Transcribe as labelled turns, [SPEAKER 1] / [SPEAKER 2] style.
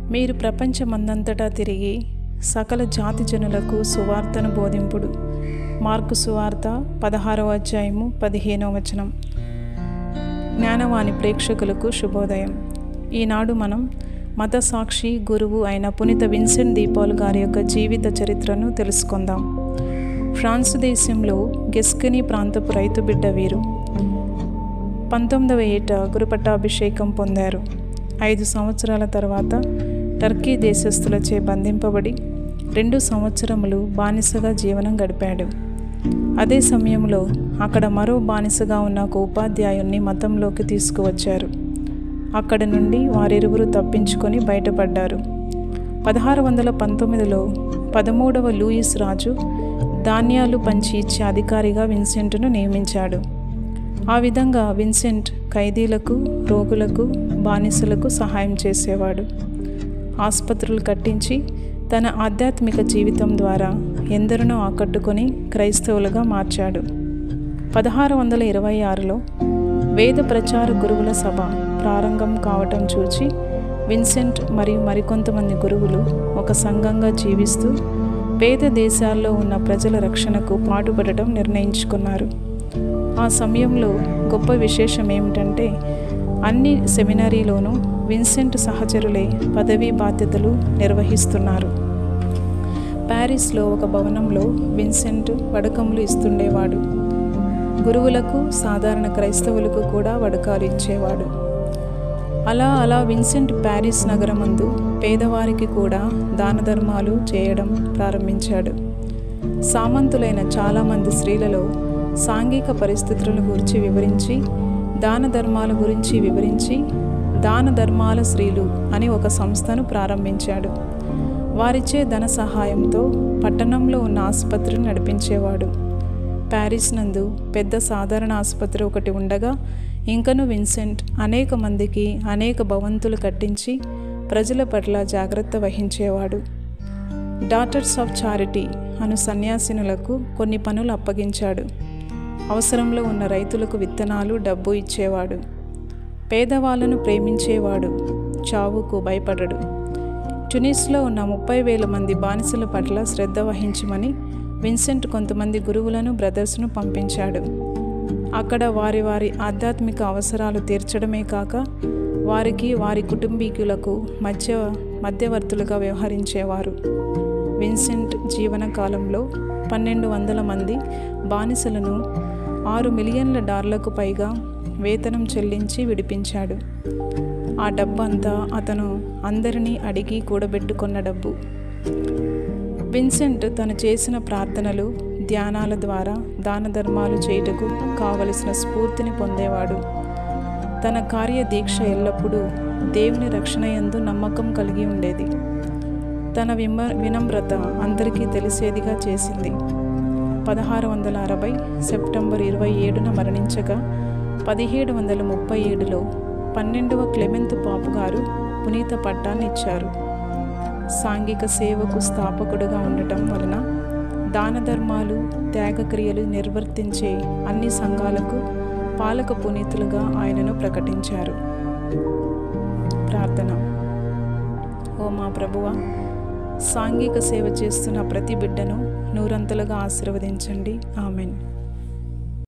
[SPEAKER 1] మీరు ప్రపంచమందంతటా తిరిగి సకల జాతి జనులకు సువార్తను బోధింపుడు మార్కు సువార్త పదహారవ అధ్యాయము పదిహేనవ వచనం జ్ఞానవాణి ప్రేక్షకులకు శుభోదయం ఈనాడు మనం మత సాక్షి గురువు అయిన పునీత విన్సెంట్ దీపాల్ గారి యొక్క జీవిత చరిత్రను తెలుసుకుందాం ఫ్రాన్స్ దేశంలో గెస్కనీ ప్రాంతపు రైతు బిడ్డ వీరు పంతొమ్మిదవ ఏట గురుపట్టాభిషేకం పొందారు ఐదు సంవత్సరాల తర్వాత టర్కీ దేశస్థులచే బంధింపబడి రెండు సంవత్సరములు బానిసగా జీవనం గడిపాడు అదే సమయంలో అక్కడ మరో బానిసగా ఉన్న ఒక ఉపాధ్యాయుణ్ణి మతంలోకి తీసుకువచ్చారు అక్కడ నుండి వారిరువురు తప్పించుకొని బయటపడ్డారు పదహారు వందల పంతొమ్మిదిలో పదమూడవ లూయిస్ రాజు ధాన్యాలు పంచి ఇచ్చే అధికారిగా విన్సెంట్ను నియమించాడు ఆ విధంగా విన్సెంట్ ఖైదీలకు రోగులకు బానిసలకు సహాయం చేసేవాడు ఆసుపత్రులు కట్టించి తన ఆధ్యాత్మిక జీవితం ద్వారా ఎందరినో ఆకట్టుకొని క్రైస్తవులుగా మార్చాడు పదహారు వందల ఇరవై ఆరులో వేద ప్రచార గురువుల సభ ప్రారంభం కావటం చూచి విన్సెంట్ మరియు మరికొంతమంది గురువులు ఒక సంఘంగా జీవిస్తూ పేద దేశాల్లో ఉన్న ప్రజల రక్షణకు పాటుపడటం నిర్ణయించుకున్నారు ఆ సమయంలో గొప్ప విశేషం ఏమిటంటే అన్ని సెమినరీలోనూ విన్సెంట్ సహచరులే పదవీ బాధ్యతలు నిర్వహిస్తున్నారు ప్యారిస్లో ఒక భవనంలో విన్సెంట్ వడకములు ఇస్తుండేవాడు గురువులకు సాధారణ క్రైస్తవులకు కూడా వడకాలు ఇచ్చేవాడు అలా అలా విన్సెంట్ ప్యారిస్ నగరమందు పేదవారికి కూడా దాన ధర్మాలు చేయడం ప్రారంభించాడు సామంతులైన చాలామంది స్త్రీలలో సాంఘిక పరిస్థితుల గురించి వివరించి దాన ధర్మాల గురించి వివరించి దాన ధర్మాల స్త్రీలు అని ఒక సంస్థను ప్రారంభించాడు వారిచ్చే ధన సహాయంతో పట్టణంలో ఉన్న ఆసుపత్రిని నడిపించేవాడు ప్యారిస్ నందు పెద్ద సాధారణ ఆసుపత్రి ఒకటి ఉండగా ఇంకను విన్సెంట్ అనేక మందికి అనేక భవంతులు కట్టించి ప్రజల పట్ల జాగ్రత్త వహించేవాడు డాటర్స్ ఆఫ్ చారిటీ అను సన్యాసినులకు కొన్ని పనులు అప్పగించాడు అవసరంలో ఉన్న రైతులకు విత్తనాలు డబ్బు ఇచ్చేవాడు పేదవాళ్లను ప్రేమించేవాడు చావుకు భయపడడు టునిస్లో ఉన్న ముప్పై వేల మంది బానిసల పట్ల శ్రద్ధ వహించమని విన్సెంట్ కొంతమంది గురువులను బ్రదర్స్ను పంపించాడు అక్కడ వారి వారి ఆధ్యాత్మిక అవసరాలు తీర్చడమే కాక వారికి వారి కుటుంబీకులకు మధ్య మధ్యవర్తులుగా వ్యవహరించేవారు విన్సెంట్ జీవన కాలంలో పన్నెండు వందల మంది బానిసలను ఆరు మిలియన్ల డాలర్లకు పైగా వేతనం చెల్లించి విడిపించాడు ఆ డబ్బంతా అతను అందరినీ అడిగి కూడబెట్టుకున్న డబ్బు విన్సెంట్ తను చేసిన ప్రార్థనలు ధ్యానాల ద్వారా దాన ధర్మాలు చేయుటకు కావలసిన స్ఫూర్తిని పొందేవాడు తన కార్య దీక్ష ఎల్లప్పుడూ దేవుని రక్షణ యందు నమ్మకం కలిగి ఉండేది తన విమ వినమ్రత అందరికీ తెలిసేదిగా చేసింది పదహారు వందల అరవై సెప్టెంబర్ ఇరవై ఏడున మరణించగా పదిహేడు వందల ముప్పై ఏడులో పన్నెండవ క్లెమెంత్ పాపు గారు పునీత పట్టాన్ని ఇచ్చారు సాంఘిక సేవకు స్థాపకుడుగా ఉండటం వలన దాన ధర్మాలు త్యాగక్రియలు నిర్వర్తించే అన్ని సంఘాలకు పాలక పునీతులుగా ఆయనను ప్రకటించారు ప్రార్థన ఓ మా ప్రభువ సాంఘిక సేవ చేస్తున్న ప్రతి బిడ్డను నూరంతలుగా ఆశీర్వదించండి ఆమెన్